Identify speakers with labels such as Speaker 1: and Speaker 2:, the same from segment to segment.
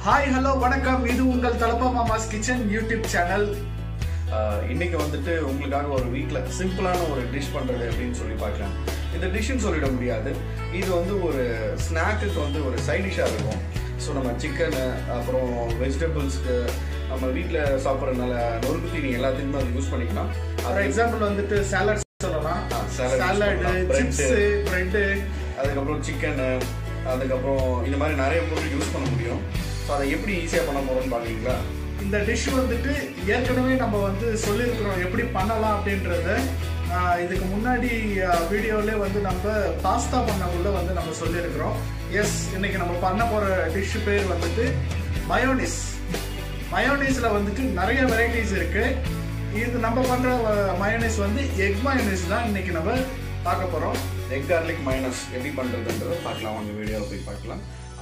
Speaker 1: Hi hello வணக்கம் இது உங்கள் Thalappa mama's kitchen YouTube channel
Speaker 2: ஆஹ் இன்னைக்கு வந்துட்டு உங்களுக்காக ஒரு வீட்டில் சிம்பிளான ஒரு டிஷ் பண்ணுறது அப்படின்னு சொல்லி பார்க்கலாம் இந்த டிஷ்ஷுன்னு சொல்லிட முடியாது இது வந்து ஒரு ஸ்நாக்குக்கு வந்து ஒரு சைட் டிஷ்ஷாக இருக்கும் ஸோ நம்ம சிக்கனு அப்புறம் வெஜிடபிள்ஸ்க்கு நம்ம வீட்டில் சாப்பிட்றதுனால நொறுக்கு தீனி எல்லாத்துக்குமே அதை யூஸ் பண்ணிக்கலாம்
Speaker 1: ஃபார்
Speaker 2: அது
Speaker 1: எக்ஸாம்பிள் வந்துட்டு சாலட் சொல்லலாம்
Speaker 2: ஆ, salad use
Speaker 1: சாலடு
Speaker 2: பண்ணலாம். Bread.
Speaker 1: சிப்ஸ் பிரெட்டு
Speaker 2: அதுக்கப்புறம் சிக்கனு அதுக்கப்புறம் இந்த மாதிரி நிறைய பொருள் யூஸ் பண்ண முடியும் ஸோ அதை எப்படி ஈஸியாக பண்ண போகிறோம்னு பார்க்குறீங்களா
Speaker 1: இந்த டிஷ் வந்துட்டு ஏற்கனவே நம்ம வந்து சொல்லியிருக்கிறோம் எப்படி பண்ணலாம் அப்படின்றத ஆஹ், இதுக்கு முன்னாடி வீடியோவிலே வந்து நம்ம பாஸ்தா பண்ணக்குள்ள வந்து நம்ம சொல்லியிருக்கிறோம் எஸ் இன்னைக்கு நம்ம பண்ண போகிற டிஷ் பேர் வந்துட்டு மயோனிஸ் மயோனிஸில் வந்துட்டு நிறைய வெரைட்டிஸ் இருக்கு இது நம்ம பண்ணுற மயோனிஸ் வந்து எக் மயோனிஸ் தான் இன்னைக்கு நம்ம பார்க்க போகிறோம்
Speaker 2: எக் கார்லிக் மைனஸ் எப்படி பண்ணுறதுன்றதை பார்க்கலாம் அவங்க வீடியோவில் போய் பார்க்கலாம்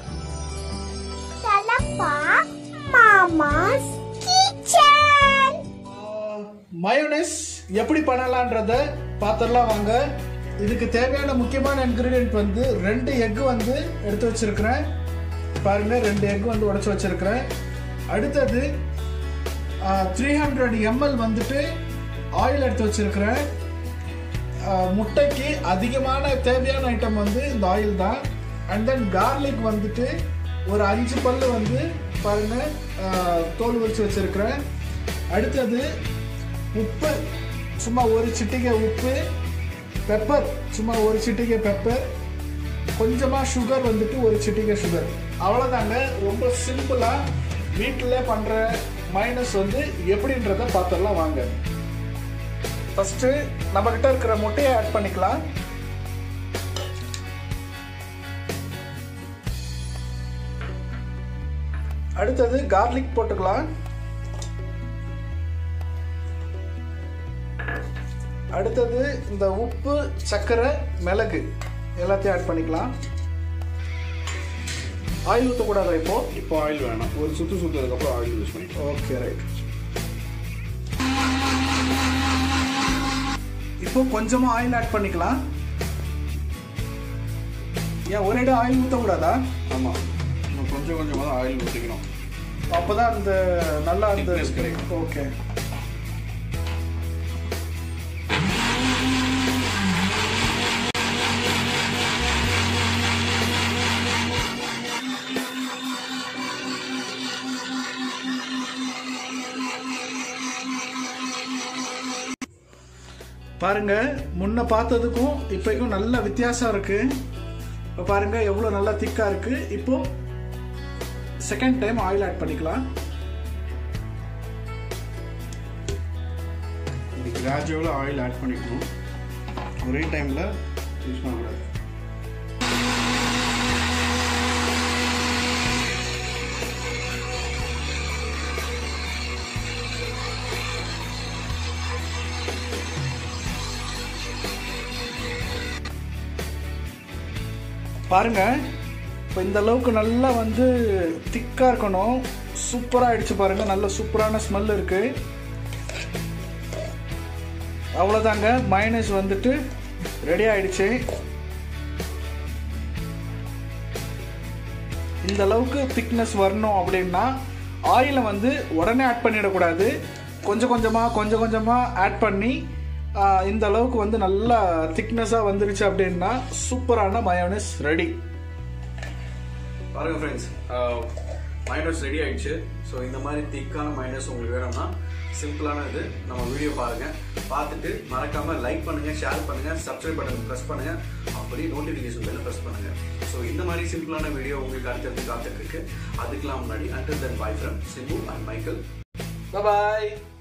Speaker 3: Talapa Mama's Kitchen.
Speaker 1: மயோனைஸ் எப்படி பண்ணலான்றத பார்த்துடலாம் வாங்க இதுக்கு தேவையான முக்கியமான இன்க்ரீடியன்ட் வந்து ரெண்டு எக் வந்து எடுத்து வச்சிருக்கிறேன் பாருங்க ரெண்டு எக் வந்து உடைச்சு வச்சிருக்கிறேன் அடுத்தது த்ரீ ஹண்ட்ரட் எம்எல் வந்துட்டு ஆயில் எடுத்து வச்சிருக்கிறேன் ஆஹ், முட்டைக்கு அதிகமான தேவையான ஐட்டம் வந்து இந்த ஆயில் தான் அண்ட் தென் கார்லிக் வந்துட்டு ஒரு அஞ்சு பல்லு வந்து பாருங்க ஆஹ், தோல் உரிச்சு வச்சிருக்கிறேன் அடுத்தது உப்பு சும்மா ஒரு சிட்டிகை உப்பு பெப்பர் சும்மா ஒரு சிட்டிகை பெப்பர் கொஞ்சமாக சுகர் வந்துட்டு ஒரு சிட்டிகை சுகர் அவ்வளோதாங்க ரொம்ப சிம்பிளாக வீட்டில் பண்ணுற மைனஸ் வந்து எப்படின்றத பார்த்துடலாம் வாங்க ஃபஸ்ட்டு நம்மக்கிட்ட இருக்கிற முட்டையை ஆட் பண்ணிக்கலாம் அடுத்தது கார்லிக் போட்டுக்கலாம் அடுத்தது இந்த உப்பு சர்க்கரை மிளகு எல்லாத்தையும் ஆட் பண்ணிக்கலாம் ஆயில் ஊற்றக்கூடாதா இப்போ
Speaker 2: இப்போ ஆயில் வேணாம் ஒரு சுற்று சுற்றுறதுக்கப்புறம் ஆயில் யூஸ் பண்ணிக்கலாம்
Speaker 1: ஓகே ரைட் இப்போ கொஞ்சமா ஆயில் ஆட் பண்ணிக்கலாம் ஏன் ஒரே ஆயில் ஊற்றக்கூடாதா
Speaker 2: ஆமாம் நம்ம கொஞ்சம் கொஞ்சமாக தான் ஆயில் ஊற்றிக்கணும்
Speaker 1: அப்போதான் அந்த நல்லா அந்த
Speaker 2: Thickness கிடைக்கும்.
Speaker 1: ஓகே பாருங்க முன்ன பார்த்ததுக்கும் இப்போக்கும் நல்ல வித்தியாசம் இருக்கு இப்போ பாருங்க எவ்வளோ நல்லா திக்கா இருக்கு இப்போ செகண்ட் டைம் ஆயில் ஆட் பண்ணிக்கலாம்
Speaker 2: இப்படி கிராஜுவலாக ஆயில் ஆட் பண்ணிக்கணும் ஒரே டைமில் யூஸ் பண்ணக்கூடாது
Speaker 1: பாருங்க இப்போ இந்த அளவுக்கு நல்லா வந்து திக்காக இருக்கணும் சூப்பராக ஆயிடுச்சு பாருங்க நல்ல சூப்பரான ஸ்மெல் இருக்கு அவ்வளோதாங்க மைனஸ் வந்துட்டு ரெடி ஆயிடுச்சு இந்த அளவுக்கு திக்னஸ் வரணும் அப்படின்னா ஆயிலை வந்து உடனே ஆட் பண்ணிடக்கூடாது கொஞ்சம் கொஞ்சமாக கொஞ்சம் கொஞ்சமாக ஆட் பண்ணி ஆஹ், இந்த அளவுக்கு வந்து நல்லா திக்னஸாக வந்துருச்சு அப்படின்னா சூப்பரான மயோனஸ் ரெடி
Speaker 2: பாருங்க ஃப்ரெண்ட்ஸ் மைனஸ் ரெடி ஆயிடுச்சு ஸோ இந்த மாதிரி திக்கான மைனஸ் உங்களுக்கு வேணும்னா சிம்பிளான இது நம்ம வீடியோ பாருங்க பார்த்துட்டு மறக்காம லைக் பண்ணுங்க ஷேர் பண்ணுங்க சப்ஸ்கிரைப் பண்ணுங்க ப்ரெஸ் பண்ணுங்க அப்படி நோட்டிஃபிகேஷன் பெல் ப்ரெஸ் பண்ணுங்க ஸோ இந்த மாதிரி சிம்பிளான வீடியோ உங்களுக்கு அடுத்தடுத்து காத்துட்டு இருக்கு அதுக்கெல்லாம் முன்னாடி under then boy from Simbu and Michael
Speaker 1: bye